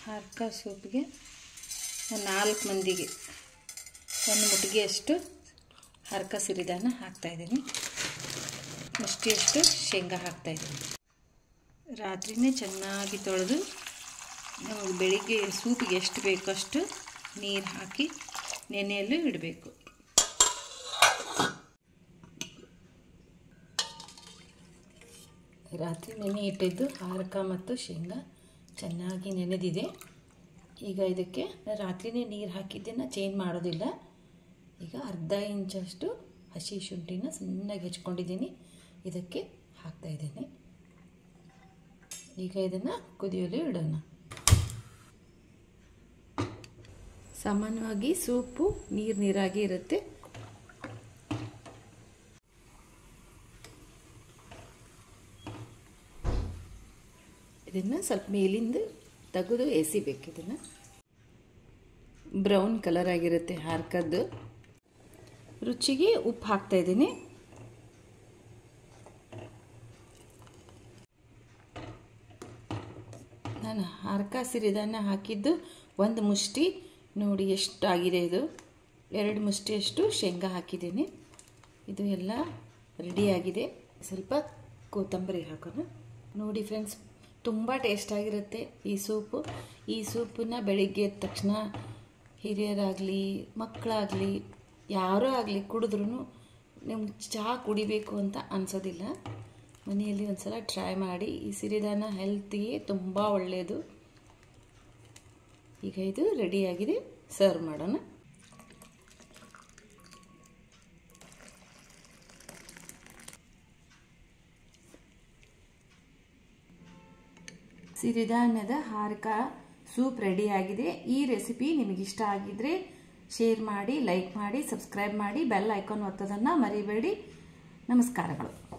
ಹಾರ್ಕ ಸೂಪ್ಗೆ ನಾಲ್ಕು ಮಂದಿಗೆ ಒಂದು ಮುಟ್ಟಿಗೆಯಷ್ಟು ಹರ್ಕ ಸಿರಿಧಾನ ಹಾಕ್ತಾಯಿದ್ದೀನಿ ಮುಷ್ಟಿಯಷ್ಟು ಶೇಂಗಾ ಹಾಕ್ತಾಯಿದ್ದೀನಿ ರಾತ್ರಿನೇ ಚೆನ್ನಾಗಿ ತೊಳೆದು ನಮಗೆ ಬೆಳಿಗ್ಗೆ ಸೂಪಿಗೆ ಎಷ್ಟು ಬೇಕೋ ಅಷ್ಟು ನೀರು ಹಾಕಿ ನೆನೆಯಲು ಇಡಬೇಕು ರಾತ್ರಿ ನೆನೆ ಇಟ್ಟಿದ್ದು ಹಾರಕ ಮತ್ತು ಶೇಂಗಾ ಚೆನ್ನಾಗಿ ನೆನೆದಿದೆ ಈಗ ಇದಕ್ಕೆ ರಾತ್ರಿನೇ ನೀರು ಹಾಕಿದ್ದನ್ನು ಚೇಂಜ್ ಮಾಡೋದಿಲ್ಲ ಈಗ ಅರ್ಧ ಇಂಚಷ್ಟು ಹಸಿ ಶುಂಠಿನ ಸಣ್ಣಗೆ ಹೆಚ್ಕೊಂಡಿದ್ದೀನಿ ಇದಕ್ಕೆ ಹಾಕ್ತಾಯಿದ್ದೀನಿ ಈಗ ಇದನ್ನು ಕುದಿಯಲು ಇಡೋಣ ಸಾಮಾನ್ಯವಾಗಿ ಸೂಪು ನೀರು ನೀರಾಗಿ ಇರುತ್ತೆ ಇದನ್ನು ಸ್ವಲ್ಪ ಮೇಲಿಂದ ತೆಗೆದು ಎಸಿಬೇಕು ಇದನ್ನು ಬ್ರೌನ್ ಕಲರ್ ಆಗಿರುತ್ತೆ ಹಾರ್ಕದ್ದು ರುಚಿಗೆ ಉಪ್ಪು ಹಾಕ್ತಾ ಇದ್ದೀನಿ ನಾನು ಹಾರ್ಕ ಸಿರಿಧಾನ್ಯ ಹಾಕಿದ್ದು ಒಂದು ಮುಷ್ಟಿ ನೋಡಿ ಎಷ್ಟು ಆಗಿದೆ ಇದು ಎರಡು ಮುಷ್ಟಿಯಷ್ಟು ಶೇಂಗಾ ಹಾಕಿದ್ದೀನಿ ಇದು ಎಲ್ಲ ರೆಡಿಯಾಗಿದೆ ಸ್ವಲ್ಪ ಕೊತ್ತಂಬರಿ ಹಾಕೋಣ ನೋಡಿ ಫ್ರೆಂಡ್ಸ್ ತುಂಬ ಟೇಸ್ಟಾಗಿರುತ್ತೆ ಈ ಸೂಪು ಈ ಸೂಪನ್ನ ಬೆಳಿಗ್ಗೆ ಎದ್ದ ತಕ್ಷಣ ಹಿರಿಯರಾಗಲಿ ಮಕ್ಕಳಾಗಲಿ ಯಾರೋ ಆಗಲಿ ಕುಡಿದ್ರೂ ನಿಮ್ಗೆ ಚಹಾ ಕುಡಿಬೇಕು ಅಂತ ಅನಿಸೋದಿಲ್ಲ ಮನೆಯಲ್ಲಿ ಒಂದು ಸಲ ಟ್ರೈ ಮಾಡಿ ಈ ಸಿರಿಧಾನ ಹೆಲ್ತಿಗೆ ತುಂಬ ಒಳ್ಳೆಯದು ಈಗ ಇದು ರೆಡಿಯಾಗಿದೆ ಸರ್ವ್ ಮಾಡೋಣ ಸಿರಿಧಾನ್ಯದ ಹಾರಕ ಸೂಪ್ ರೆಡಿಯಾಗಿದೆ ಈ ರೆಸಿಪಿ ನಿಮಗಿಷ್ಟ ಆಗಿದ್ರೆ ಶೇರ್ ಮಾಡಿ ಲೈಕ್ ಮಾಡಿ ಸಬ್ಸ್ಕ್ರೈಬ್ ಮಾಡಿ ಬೆಲ್ ಐಕಾನ್ ಒತ್ತೋದನ್ನು ಮರಿಬೇಡಿ ನಮಸ್ಕಾರಗಳು